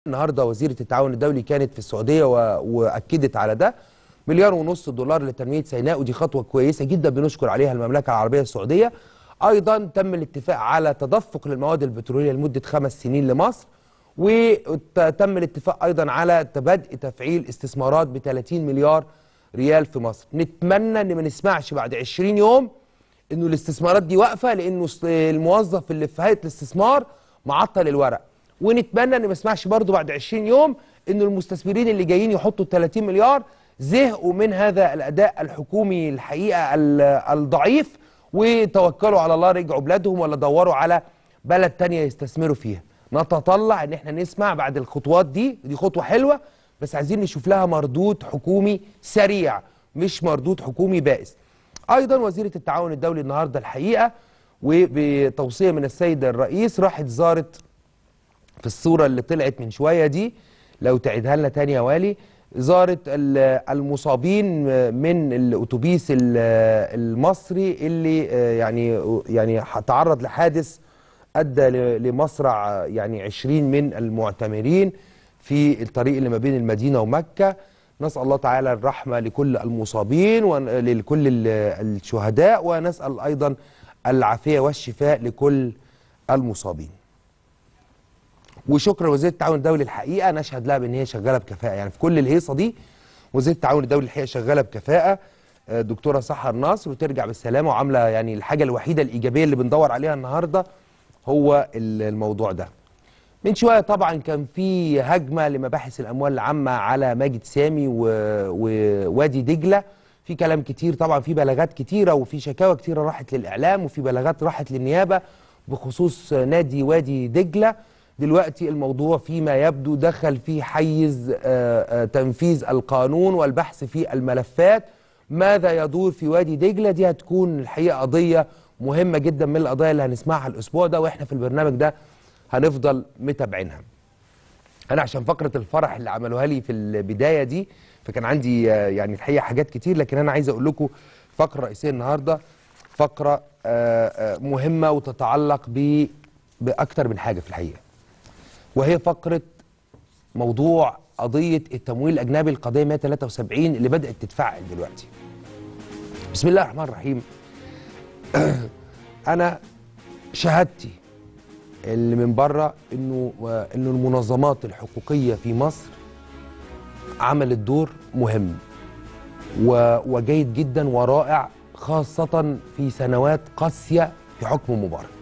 النهارده وزيره التعاون الدولي كانت في السعوديه و... واكدت على ده مليار ونص دولار لتنميه سيناء ودي خطوه كويسه جدا بنشكر عليها المملكه العربيه السعوديه ايضا تم الاتفاق على تدفق للمواد البتروليه لمده خمس سنين لمصر وتم الاتفاق ايضا على بدء تفعيل استثمارات ب 30 مليار ريال في مصر نتمنى ان ما نسمعش بعد 20 يوم انه الاستثمارات دي واقفه لانه الموظف اللي في هيئه الاستثمار معطل الورق ونتمنى ان ما نسمعش برضه بعد 20 يوم انه المستثمرين اللي جايين يحطوا 30 مليار زهقوا من هذا الاداء الحكومي الحقيقه الضعيف وتوكلوا على الله رجعوا بلادهم ولا دوروا على بلد تانية يستثمروا فيها نتطلع ان احنا نسمع بعد الخطوات دي دي خطوه حلوه بس عايزين نشوف لها مردود حكومي سريع مش مردود حكومي بائس ايضا وزيره التعاون الدولي النهارده الحقيقه وبتوصيه من السيد الرئيس راحت زارت في الصوره اللي طلعت من شويه دي لو تعيدها لنا تاني يا والي زارت المصابين من الاتوبيس المصري اللي يعني يعني تعرض لحادث ادى لمصرع يعني 20 من المعتمرين في الطريق اللي ما بين المدينه ومكه نسال الله تعالى الرحمه لكل المصابين ولكل الشهداء ونسال ايضا العافيه والشفاء لكل المصابين وشكرا لوزيره التعاون الدولي الحقيقه نشهد لها بان هي شغاله بكفاءه يعني في كل الهيصه دي وزيره التعاون الدولي الحقيقه شغاله بكفاءه دكتوره سحر نصر وترجع بالسلامه وعامله يعني الحاجه الوحيده الايجابيه اللي بندور عليها النهارده هو الموضوع ده من شويه طبعا كان في هجمه لمباحث الاموال العامه على ماجد سامي ووادي دجله في كلام كتير طبعا في بلاغات كتيره وفي شكاوى كتيره راحت للاعلام وفي بلاغات راحت للنيابه بخصوص نادي وادي دجله دلوقتي الموضوع فيما يبدو دخل في حيز تنفيذ القانون والبحث في الملفات ماذا يدور في وادي دجله دي هتكون الحقيقه قضيه مهمه جدا من القضايا اللي هنسمعها الاسبوع ده واحنا في البرنامج ده هنفضل متابعينها انا عشان فقره الفرح اللي عملوها لي في البدايه دي فكان عندي يعني الحقيقه حاجات كتير لكن انا عايز اقول لكم فقره رئيسيه النهارده فقره مهمه وتتعلق ب باكتر من حاجه في الحقيقه وهي فقره موضوع قضيه التمويل الاجنبي القضيه 173 اللي بدات تتفعل دلوقتي بسم الله الرحمن الرحيم انا شهادتي اللي من بره انه انه المنظمات الحقوقيه في مصر عملت دور مهم وجيد جدا ورائع خاصه في سنوات قاسيه في حكم مبارك